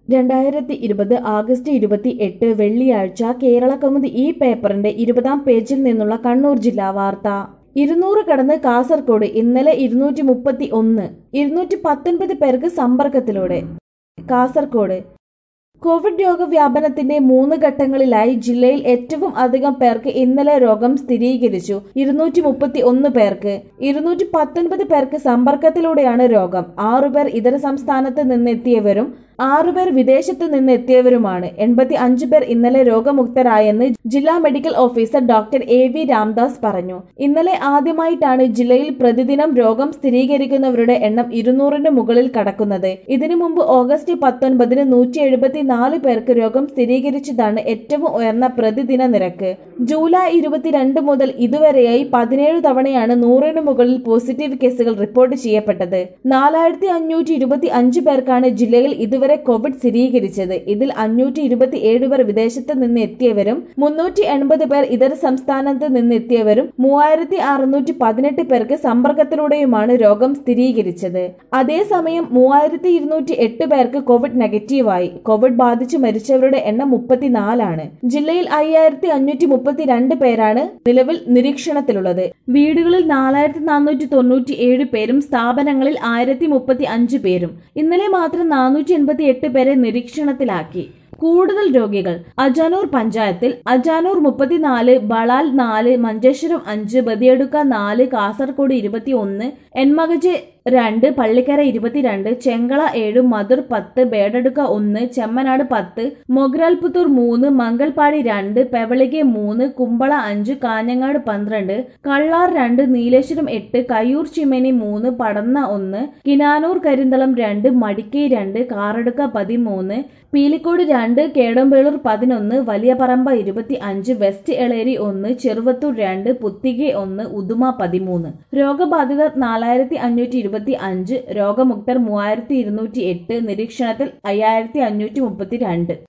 രണ്ടായിരത്തി ഇരുപത് ആഗസ്റ്റ് ഇരുപത്തി എട്ട് വെള്ളിയാഴ്ച കേരള കൗമുദി ഈ പേപ്പറിന്റെ ഇരുപതാം പേജിൽ നിന്നുള്ള കണ്ണൂർ ജില്ലാ വാർത്ത ഇരുന്നൂറ് കടന്ന് കാസർഗോഡ് ഇന്നലെ ഇരുന്നൂറ്റി മുപ്പത്തി ഒന്ന് ഇരുന്നൂറ്റി പത്തൊൻപത് പേർക്ക് സമ്പർക്കത്തിലൂടെ കാസർഗോഡ് കോവിഡ് രോഗവ്യാപനത്തിന്റെ മൂന്ന് ഘട്ടങ്ങളിലായി ജില്ലയിൽ ഏറ്റവും അധികം പേർക്ക് ഇന്നലെ രോഗം സ്ഥിരീകരിച്ചു ഇരുന്നൂറ്റി മുപ്പത്തി ഒന്ന് പേർക്ക് ഇരുന്നൂറ്റി പത്തൊൻപത് പേർക്ക് സമ്പർക്കത്തിലൂടെയാണ് രോഗം ആറുപേർ ഇതര സംസ്ഥാനത്ത് നിന്നെത്തിയവരും ആറുപേർ വിദേശത്ത് നിന്നെത്തിയവരുമാണ് എൺപത്തി അഞ്ച് പേർ ഇന്നലെ രോഗമുക്തരായെന്ന് ജില്ലാ medical officer doctor A V Ramdas പറഞ്ഞു ഇന്നലെ ആദ്യമായിട്ടാണ് ജില്ലയിൽ പ്രതിദിനം രോഗം സ്ഥിരീകരിക്കുന്നവരുടെ എണ്ണം ഇരുന്നൂറിന് മുകളിൽ കടക്കുന്നത് ഇതിനു മുമ്പ് ഓഗസ്റ്റ് പത്തൊൻപതിന് നൂറ്റി എഴുപത്തിനാല് പേർക്ക് രോഗം സ്ഥിരീകരിച്ചതാണ് ഏറ്റവും ഉയർന്ന പ്രതിദിന നിരക്ക് ജൂലൈ ഇരുപത്തിരണ്ട് മുതൽ ഇതുവരെയായി പതിനേഴ് തവണയാണ് നൂറിന് മുകളിൽ പോസിറ്റീവ് കേസുകൾ റിപ്പോർട്ട് ചെയ്യപ്പെട്ടത് നാലായിരത്തി അഞ്ഞൂറ്റി ഇരുപത്തി അഞ്ച് പേർക്കാണ് ജില്ലയിൽ ഇതുവരെ കോവിഡ് സ്ഥിരീകരിച്ചത് ഇതിൽ അഞ്ഞൂറ്റി ഇരുപത്തി ഏഴ് പേർ വിദേശത്ത് നിന്ന് എത്തിയവരും മുന്നൂറ്റി എൺപത് പേർ ഇതര സംസ്ഥാനത്ത് നിന്നെത്തിയവരും മൂവായിരത്തി അറുന്നൂറ്റി പതിനെട്ട് പേർക്ക് സമ്പർക്കത്തിലൂടെയുമാണ് രോഗം സ്ഥിരീകരിച്ചത് അതേസമയം മൂവായിരത്തി ഇരുന്നൂറ്റി എട്ട് പേർക്ക് കോവിഡ് നെഗറ്റീവായി കോവിഡ് ബാധിച്ച് മരിച്ചവരുടെ എണ്ണം മുപ്പത്തിനാലാണ് ജില്ലയിൽ അയ്യായിരത്തി അഞ്ഞൂറ്റി മുപ്പത്തിരണ്ട് പേരാണ് നിലവിൽ നിരീക്ഷണത്തിലുള്ളത് വീടുകളിൽ നാലായിരത്തി നാനൂറ്റി തൊണ്ണൂറ്റി ഏഴ് പേരും സ്ഥാപനങ്ങളിൽ ആയിരത്തി മുപ്പത്തി അഞ്ച് പേരും ഇന്നലെ മാത്രം നാനൂറ്റി എൺപത്തി എട്ട് പേരെ നിരീക്ഷണത്തിലാക്കി കൂടുതൽ രോഗികൾ അജാനൂർ പഞ്ചായത്തിൽ അജാനൂർ മുപ്പത്തിനാല് ബളാൽ നാല് മഞ്ചേശ്വരം അഞ്ച് ബദിയടുക്ക നാല് കാസർഗോഡ് ഇരുപത്തി ഒന്ന് എൻമകജ് രണ്ട് പള്ളിക്കര ഇരുപത്തിരണ്ട് ചെങ്കള ഏഴ് മധുർ പത്ത് ബേഡടുക്ക ഒന്ന് ചെമ്മനാട് പത്ത് മൊഗ്രാൽപുത്തൂർ മൂന്ന് മംഗൽപാടി രണ്ട് പെവളികെ മൂന്ന് കുമ്പള അഞ്ച് കാഞ്ഞങ്ങാട് പന്ത്രണ്ട് കള്ളാർ രണ്ട് നീലേശ്വരം എട്ട് കയ്യൂർ ചിമനി മൂന്ന് പടന്ന ഒന്ന് കിനാനൂർ കരിന്തളം രണ്ട് മടിക്കൈ രണ്ട് കാറടുക്ക പതിമൂന്ന് പീലിക്കോട് രണ്ട് കേടമ്പേളൂർ പതിനൊന്ന് വലിയ പറമ്പ ഇരുപത്തി അഞ്ച് വെസ്റ്റ് എളേരി ഒന്ന് ചെറുവത്തൂർ രണ്ട് പുത്തികെ ഒന്ന് ഉദുമ പതിമൂന്ന് രോഗബാധിതർ നാലായിരത്തി അഞ്ഞൂറ്റി ഇരുപത്തി അഞ്ച് രോഗമുക്തർ മൂവായിരത്തി ഇരുന്നൂറ്റി എട്ട് നിരീക്ഷണത്തിൽ അയ്യായിരത്തി അഞ്ഞൂറ്റി മുപ്പത്തി രണ്ട്